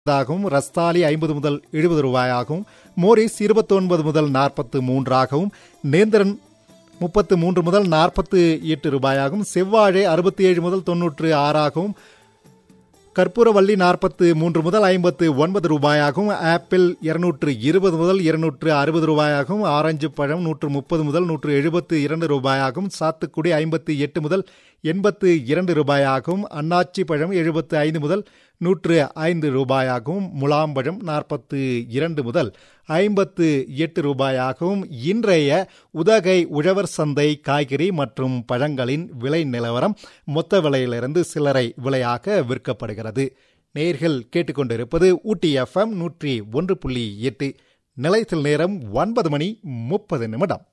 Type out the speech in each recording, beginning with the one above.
ஆகவும் ரஸ்தாலி ஐம்பது முதல் எழுபது ரூபாயாகவும் மோரிஸ் இருபத்தொன்பது முதல் நாற்பத்து மூன்றாகவும் நேந்திரன் முப்பத்து மூன்று முதல் நாற்பத்து எட்டு ரூபாயாகவும் செவ்வாழை அறுபத்தி ஏழு முதல் தொன்னூற்று ஆறாகவும் கற்பூரவள்ளி நாற்பத்து மூன்று முதல் ஐம்பத்து ஒன்பது ரூபாயாகவும் ஆப்பிள் இருநூற்று இருபது முதல் இருநூற்று அறுபது ரூபாயாகவும் ஆரஞ்சு பழம் நூற்று முப்பது முதல் நூற்று எழுபத்து இரண்டு ரூபாயாகவும் சாத்துக்குடி ஐம்பத்து எட்டு முதல் எண்பத்து இரண்டு ரூபாயாகவும் அன்னாச்சி பழம் எழுபத்து ஐந்து முதல் நூற்று ஐந்து ரூபாயாகவும் முலாம்பழம் நாற்பத்து இரண்டு முதல் ஐம்பத்து எட்டு ரூபாயாகவும் இன்றைய உதகை உழவர் சந்தை காய்கறி மற்றும் பழங்களின் விலை நிலவரம் மொத்த விலையிலிருந்து சில்லறை விலையாக விற்கப்படுகிறது நேர்கள் கேட்டுக்கொண்டிருப்பது ஊட்டி எஃப்எம் நூற்றி ஒன்று புள்ளி எட்டு நிலையத்தில் நேரம் ஒன்பது மணி முப்பது நிமிடம்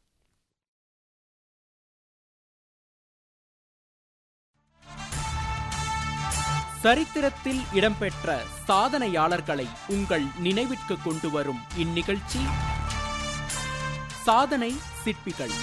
சரித்திரத்தில் இடம்பெற்ற சாதனையாளர்களை உங்கள் நினைவிற்கு கொண்டு வரும் இந்நிகழ்ச்சி சாதனை சிற்பிகள்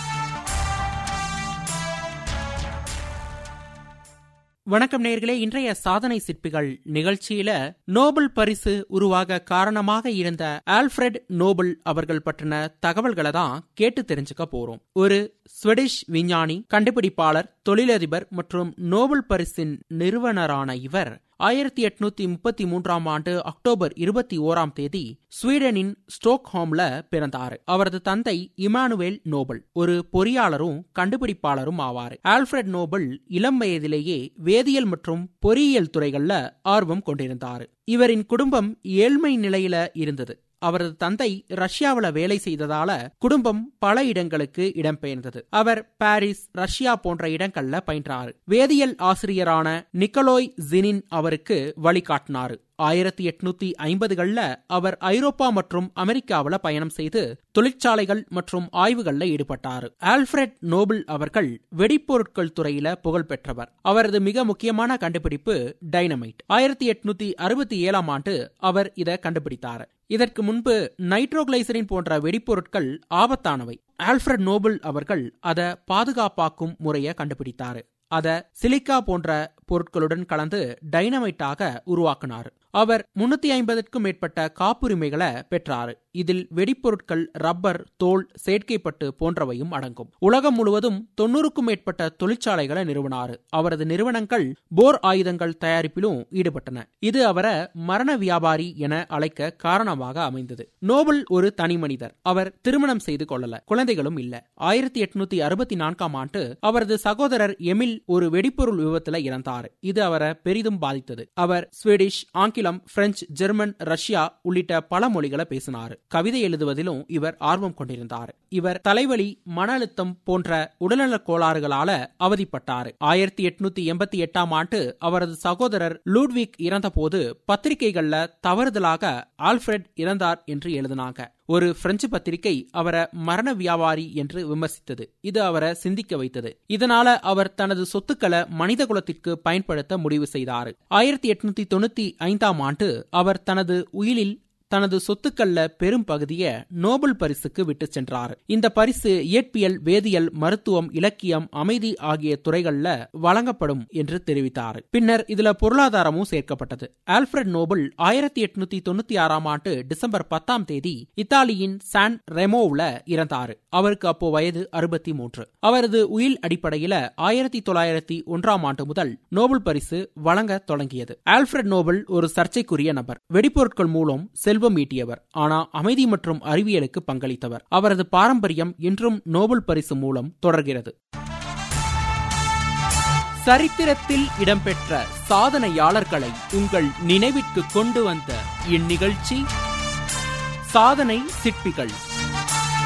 வணக்கம் நேர்களே இன்றைய சாதனை சிற்பிகள் நிகழ்ச்சியில நோபல் பரிசு உருவாக காரணமாக இருந்த ஆல்ஃபிரட் நோபல் அவர்கள் பற்றின தகவல்களை தான் கேட்டு தெரிஞ்சுக்க போறோம் ஒரு ஸ்வெடிஷ் விஞ்ஞானி கண்டுபிடிப்பாளர் தொழிலதிபர் மற்றும் நோபல் பரிசின் நிறுவனரான இவர் ஆயிரத்தி எட்நூத்தி முப்பத்தி மூன்றாம் ஆண்டு அக்டோபர் இருபத்தி ஓராம் தேதி ஸ்வீடனின் ஸ்டோக்ஹோம்ல பிறந்தார் அவரது தந்தை இமானுவேல் நோபல் ஒரு பொறியாளரும் கண்டுபிடிப்பாளரும் ஆவார் ஆல்ஃபிரட் நோபல் இளம் வயதிலேயே வேதியியல் மற்றும் பொறியியல் துறைகள்ல ஆர்வம் கொண்டிருந்தார் இவரின் குடும்பம் ஏழ்மை நிலையில இருந்தது அவரது தந்தை ரஷ்யாவில் வேலை செய்ததால குடும்பம் பல இடங்களுக்கு இடம்பெயர்ந்தது அவர் பாரிஸ் ரஷ்யா போன்ற இடங்கள்ல பயின்றார் வேதியியல் ஆசிரியரான நிக்கலோய் ஜினின் அவருக்கு வழிகாட்டினார் ஆயிரத்தி எட்நூத்தி ஐம்பதுகள்ல அவர் ஐரோப்பா மற்றும் அமெரிக்காவில் பயணம் செய்து தொழிற்சாலைகள் மற்றும் ஆய்வுகள்ல ஈடுபட்டார் ஆல்ஃபிரட் நோபல் அவர்கள் வெடிப்பொருட்கள் துறையில புகழ் பெற்றவர் அவரது மிக முக்கியமான கண்டுபிடிப்பு டைனமைட் ஆயிரத்தி எட்நூத்தி அறுபத்தி ஏழாம் ஆண்டு அவர் இதை கண்டுபிடித்தார் இதற்கு முன்பு நைட்ரோகிளைசரின் போன்ற வெடிப்பொருட்கள் ஆபத்தானவை ஆல்ஃபிரட் நோபல் அவர்கள் அதை பாதுகாப்பாக்கும் முறையை கண்டுபிடித்தார் அத சிலிக்கா போன்ற பொருட்களுடன் கலந்து டைனமைட்டாக உருவாக்கினார் அவர் முன்னூத்தி ஐம்பதுக்கும் மேற்பட்ட காப்புரிமைகளை பெற்றார் இதில் வெடிப்பொருட்கள் ரப்பர் தோல் செயற்கைப்பட்டு போன்றவையும் அடங்கும் உலகம் முழுவதும் தொன்னூறுக்கும் மேற்பட்ட தொழிற்சாலைகளை நிறுவனார் அவரது நிறுவனங்கள் போர் ஆயுதங்கள் தயாரிப்பிலும் ஈடுபட்டன இது அவரை மரண வியாபாரி என அழைக்க காரணமாக அமைந்தது நோபல் ஒரு தனி மனிதர் அவர் திருமணம் செய்து கொள்ளல குழந்தைகளும் இல்ல ஆயிரத்தி எட்நூத்தி அறுபத்தி நான்காம் ஆண்டு அவரது சகோதரர் எமில் ஒரு வெடிப்பொருள் விபத்துல இறந்தார் இது அவரை பெரிதும் பாதித்தது அவர் ஸ்வீடிஷ் ஆங்கிலம் பிரெஞ்சு ஜெர்மன் ரஷ்யா உள்ளிட்ட பல மொழிகளை பேசினார் கவிதை எழுதுவதிலும் இவர் ஆர்வம் கொண்டிருந்தார் இவர் தலைவலி மன அழுத்தம் போன்ற உடல்நலக் கோளாறுகளால அவதிப்பட்டார் ஆயிரத்தி எட்நூத்தி எண்பத்தி எட்டாம் ஆண்டு அவரது சகோதரர் லூட்விக் இறந்தபோது பத்திரிகைகள்ல தவறுதலாக ஆல்ஃபிரட் இறந்தார் என்று எழுதினாங்க ஒரு பிரெஞ்சு பத்திரிகை அவரை மரண வியாபாரி என்று விமர்சித்தது இது அவரை சிந்திக்க வைத்தது இதனால அவர் தனது சொத்துக்களை மனித குலத்திற்கு பயன்படுத்த முடிவு செய்தார் ஆயிரத்தி எட்நூத்தி தொண்ணூத்தி ஐந்தாம் ஆண்டு அவர் தனது உயிலில் தனது சொத்துக்கள்ல பெரும் பகுதியை நோபல் பரிசுக்கு விட்டு சென்றார் இந்த பரிசு இயற்பியல் வேதியியல் மருத்துவம் இலக்கியம் அமைதி ஆகிய துறைகள்ல வழங்கப்படும் என்று தெரிவித்தார் பின்னர் இதுல பொருளாதாரமும் சேர்க்கப்பட்டது ஆல்ஃபிரட் நோபல் ஆயிரத்தி எட்நூத்தி தொண்ணூத்தி ஆறாம் ஆண்டு டிசம்பர் பத்தாம் தேதி இத்தாலியின் சான் ரெமோவ்ல இறந்தார் அவருக்கு அப்போ வயது அறுபத்தி மூன்று அவரது உயில் அடிப்படையில ஆயிரத்தி தொள்ளாயிரத்தி ஒன்றாம் ஆண்டு முதல் நோபல் பரிசு வழங்க தொடங்கியது ஆல்ஃபிரட் நோபல் ஒரு சர்ச்சைக்குரிய நபர் வெடிப்பொருட்கள் மூலம் செல்வம் ஈட்டியவர் ஆனா அமைதி மற்றும் அறிவியலுக்கு பங்களித்தவர் அவரது பாரம்பரியம் இன்றும் நோபல் பரிசு மூலம் தொடர்கிறது சரித்திரத்தில் இடம்பெற்ற சாதனையாளர்களை உங்கள் நினைவிற்கு கொண்டு வந்த இந்நிகழ்ச்சி சாதனை சிற்பிகள்